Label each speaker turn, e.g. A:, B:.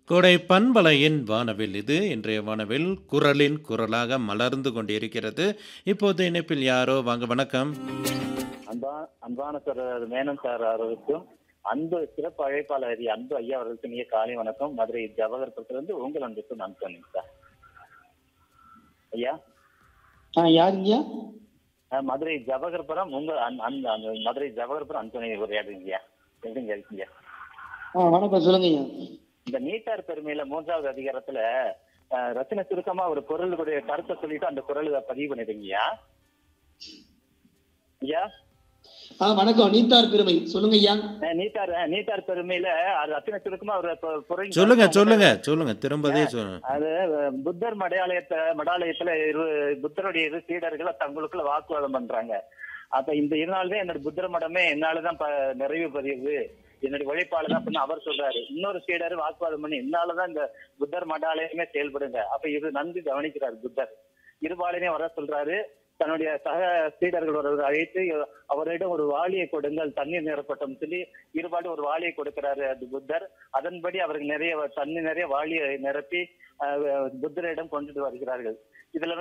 A: கோடை பண்பலையின் வானவில் இது இன்றைய வானவில் குரலின் குரலாக மலர்ந்து கொண்டிருக்கிறது இப்போது இணைப்பில் யாரோ வாங்க வணக்கம்
B: அன்பா அன்பான சார் மேனன் சார் அவர்களுக்கும் அன்பு சிறப்பு அழைப்பாளர் அன்பு ஐயா அவர்களுக்கு நீங்க காலை வணக்கம் மதுரை ஜவஹர்புரத்திலிருந்து உங்கள் அன்புக்கு நான் சொன்னேன் சார் ஐயா
C: ஆ யாருங்கய்யா
B: அஹ், மதுரை ஜவஹர்புரம் உங்க அன்- அன்- அந்த மதுரை ஜவஹர்புரம் அன்பனை உரையாடுங்கய்யா எப்படிங்க இருக்கீங்க
C: ஆ வணக்கம் சொல்லுங்கய்யா
B: இந்த நீட்டார் பெருமையில மூன்றாவது அதிகாரத்துல அஹ், ரத்தின சுருக்கமா ஒரு குரலுடைய கருத்தை சொல்லிட்டு அந்த குரலை பதிவு பண்ணிடுங்கய்யா ஐயா
C: ஆ வணக்கம் நீத்தார் பெருமை சொல்லுங்கய்யா
B: அஹ், நீட்டார் அஹ், நீட்டார் பெருமையில அது ரத்தின சுருக்கமா ஒரு பொ- பொருள்
A: சொல்லுங்க சொல்லுங்க சொல்லுங்க திரும்பதே சொல்லுங்க
B: அது அஹ், புத்தர் மடாலயத்தை மடாலயத்துல இரு புத்தருடைய இரு சீடர்கள் தங்களுக்குள்ள வாக்குவாதம் பண்றாங்க அப்ப இந்த இருநாளுமே என்னோட புத்தர் மடமே என்னாலதான் ப- நிறைவு பெறுது என்னுடைய உழைப்பால தான் அப்படின்னு அவர் சொல்றாரு இன்னொரு சீடர் வாக்குவாதம் பண்ணி என்னாலதான் இந்த புத்தர் மடாலயமே செயல்படுங்க அப்ப இது நன்கு கவனிக்கிறார் புத்தர் இருபாலனையும் வர சொல்றாரு தன்னுடைய சக சீடர்கள் ஒருவர் அழைத்து அவரிடம் ஒரு வாளியை கொடுங்கள் தண்ணீர் நிரப்பட்டும் சொல்லி இருபாடு ஒரு வாளியை கொடுக்கிறாரு அது புத்தர் அதன்படி அவருக்கு நிறைய தண்ணி நிறைய வாளியை நிரப்பி அஹ், புத்தரிடம் கொண்டுட்டு வருகிறார்கள் இதுல